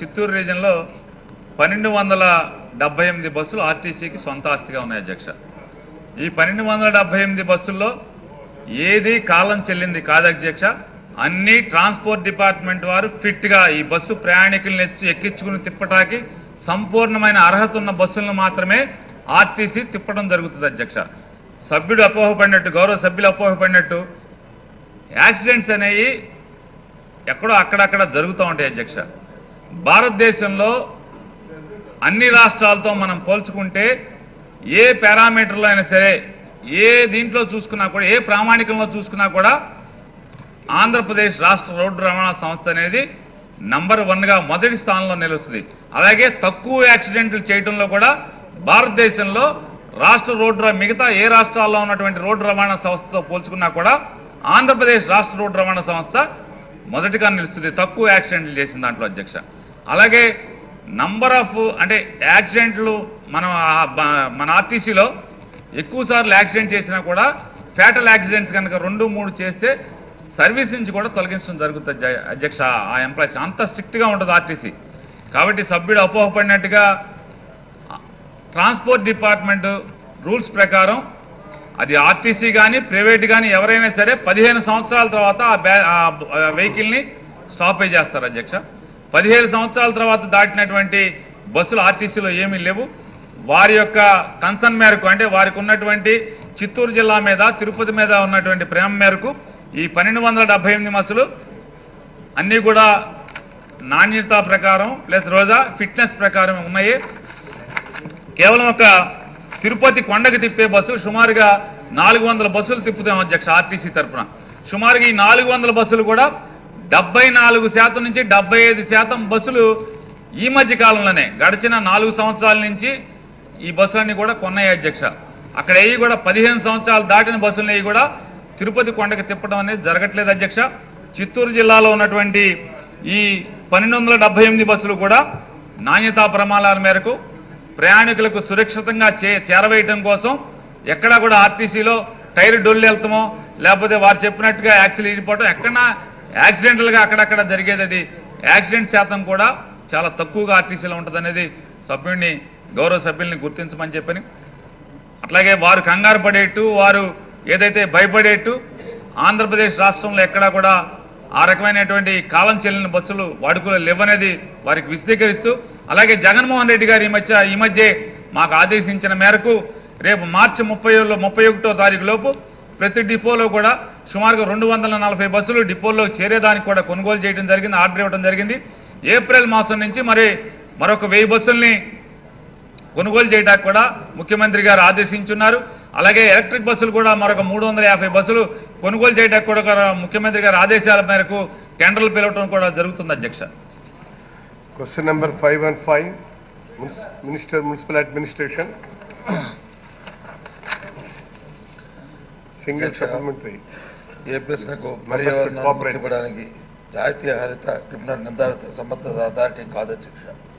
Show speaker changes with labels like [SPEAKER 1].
[SPEAKER 1] చిత్తూరు రీజన్లో పన్నెండు వందల డెబ్బై ఎనిమిది బస్సులు ఆర్టీసీకి సొంత ఆస్తిగా ఉన్నాయి అధ్యక్ష ఈ పన్నెండు వందల డెబ్బై ఎనిమిది బస్సుల్లో ఏది కాలం చెల్లింది కాదు అధ్యక్ష అన్ని ట్రాన్స్పోర్ట్ డిపార్ట్మెంట్ వారు ఫిట్ గా ఈ బస్సు ప్రయాణికులను ఎచ్చి ఎక్కించుకుని తిప్పటానికి సంపూర్ణమైన అర్హత ఉన్న బస్సులను మాత్రమే ఆర్టీసీ తిప్పడం జరుగుతుంది అధ్యక్ష సభ్యుడు అపోహపడినట్టు గౌరవ సభ్యులు అపోహపడినట్టు యాక్సిడెంట్స్ అనేవి ఎక్కడో అక్కడక్కడ జరుగుతూ ఉంటాయి అధ్యక్ష భారతదేశంలో అన్ని రాష్ట్రాలతో మనం పోల్చుకుంటే ఏ పారామీటర్లో అయినా సరే ఏ దీంట్లో చూసుకున్నా కూడా ఏ ప్రామాణికంలో చూసుకున్నా కూడా ఆంధ్రప్రదేశ్ రాష్ట్ర రోడ్డు రవాణా సంస్థ అనేది నంబర్ వన్ గా మొదటి స్థానంలో నిలుస్తుంది అలాగే తక్కువ యాక్సిడెంట్లు చేయడంలో కూడా భారతదేశంలో రాష్ట్ర రోడ్డు ర- మిగతా ఏ రాష్ట్రాల్లో ఉన్నటువంటి రోడ్డు రవాణా సంస్థతో పోల్చుకున్నా కూడా ఆంధ్రప్రదేశ్ రాష్ట్ర రోడ్డు రవాణా సంస్థ మొదటిగా నిలుస్తుంది తక్కువ యాక్సిడెంట్లు చేసిన దాంట్లో అధ్యక్ష అలాగే నంబర్ ఆఫ్ అంటే యాక్సిడెంట్లు మనం ఆ బ- మన ఆర్టీసీలో ఎక్కువ సార్లు యాక్సిడెంట్ చేసినా కూడా ఫ్యాటల్ యాక్సిడెంట్స్ కనుక రెండు మూడు చేస్తే సర్వీస్ నుంచి కూడా తొలగించడం జరుగుతుంది అధ్య- అధ్యక్ష ఆ ఎంప్లాయీస్ అంత స్ట్రిక్ట్ గా ఉంటుంది ఆర్టీసీ కాబట్టి సభ్యుడు అపోహపడినట్టుగా ట్రాన్స్పోర్ట్ డిపార్ట్మెంట్ రూల్స్ ప్రకారం అది ఆర్టీసీ కానీ ప్రైవేట్ కానీ ఎవరైనా సరే పదిహేను సంవత్సరాల తర్వాత ఆ బ్యా- ఆ వెహికల్ ని స్టాపేజ్ చేస్తారు అధ్యక్ష పదిహేను సంవత్సరాల తర్వాత దాటినటువంటి బస్సులు ఆర్టీసీలో ఏమీ లేవు వారి యొక్క కన్సర్న్ మేరకు అంటే వారికి ఉన్నటువంటి చిత్తూరు జిల్లా మీద తిరుపతి మీద ఉన్నటువంటి ప్రేమ మేరకు ఈ పన్నెండు వందల డెబ్బై ఎనిమిది బస్సులు అన్నీ కూడా నాణ్యత ప్రకారం ప్లస్ రోజా ఫిట్నెస్ ప్రకారం ఉన్నాయి కేవలం ఒక తిరుపతి కొండకి తిప్పే బస్సులు సుమారుగా నాలుగు వందల బస్సులు తిప్పుతాం అధ్యక్ష ఆర్టీసీ తరఫున సుమారుగా ఈ నాలుగు వందల బస్సులు కూడా డెబ్బై నాలుగు శాతం నుంచి డెబ్బై ఐదు శాతం బస్సులు ఈ మధ్య కాలంలోనే గడిచిన నాలుగు సంవత్సరాల నుంచి ఈ బస్సులన్నీ కూడా కొన్నాయి అధ్యక్ష అక్కడ ఏవి కూడా పదిహేను సంవత్సరాలు దాటిన బస్సులు ఏవి కూడా తిరుపతి కొండకి తిప్పడం అనేది జరగట్లేదు అధ్యక్ష చిత్తూరు జిల్లాలో ఉన్నటువంటి ఈ పన్నెండు వందల డెబ్బై ఎనిమిది బస్సులు కూడా నాణ్యతా ప్రమాణాల మేరకు ప్రయాణికులకు సురక్షితంగా చే చేరవేయటం కోసం ఎక్కడా కూడా ఆర్టీసీలో టైర్ డొల్లు వెళ్తామో లేకపోతే వారు చెప్పినట్టుగా యాక్సిల్ ఇరిపోవటం ఎక్కడన్నా యాక్సిడెంటల్ గా అక్కడక్కడ జరిగేది అది యాక్సిడెంట్ శాతం కూడా చాలా తక్కువగా ఆర్టీసీలో ఉంటుందనేది సభ్యుడిని గౌరవ సభ్యుల్ని గుర్తించమని చెప్పని అట్లాగే వారు కంగారు పడేట్టు వారు ఏదైతే భయపడేట్టు ఆంధ్రప్రదేశ్ రాష్ట్రంలో ఎక్కడా కూడా ఆ రకమైనటువంటి కాలం చెల్లిన బస్సులు వాడుకలో లేవనేది వారికి విశదీకరిస్తూ అలాగే జగన్మోహన్ రెడ్డి గారు ఈ మధ్య ఈ మధ్య మాకు ఆదేశించిన మేరకు రేపు మార్చి ముప్పై ముప్పై ఒకటో తారీఖు లోపు ప్రతి డిపోలో కూడా సుమారుగా రెండు వందల నలభై బస్సులు డిపోల్లో చేరేదానికి కూడా కొనుగోలు చేయడం జరిగింది ఆర్డర్ ఇవ్వడం జరిగింది ఏప్రిల్ మాసం నుంచి మరి మరొక వెయ్యి బస్సుల్ని కొనుగోలు చేయడానికి కూడా ముఖ్యమంత్రి గారు ఆదేశించున్నారు అలాగే ఎలక్ట్రిక్ బస్సులు కూడా మరొక మూడు వందల యాభై బస్సులు కొనుగోలు చేయడానికి కూడా ఒక ముఖ్యమంత్రి గారి ఆదేశాల మేరకు టెండర్లు పిలవటం కూడా జరుగుతుంది అధ్యక్ష
[SPEAKER 2] Question number 515, Minis- Minister Municipal Administration. Single
[SPEAKER 3] Action.
[SPEAKER 2] supplementary.
[SPEAKER 3] ఏ ప్రశ్నకు
[SPEAKER 2] Members
[SPEAKER 3] పర్యావరణాన్ని
[SPEAKER 2] cooperate.
[SPEAKER 3] ముఖ్యపడడానికి జాతీయ హరిత ట్రిబ్యునల్ నిర్ధారిత సంబంధిత అథారిటీ కాదు అధ్యక్ష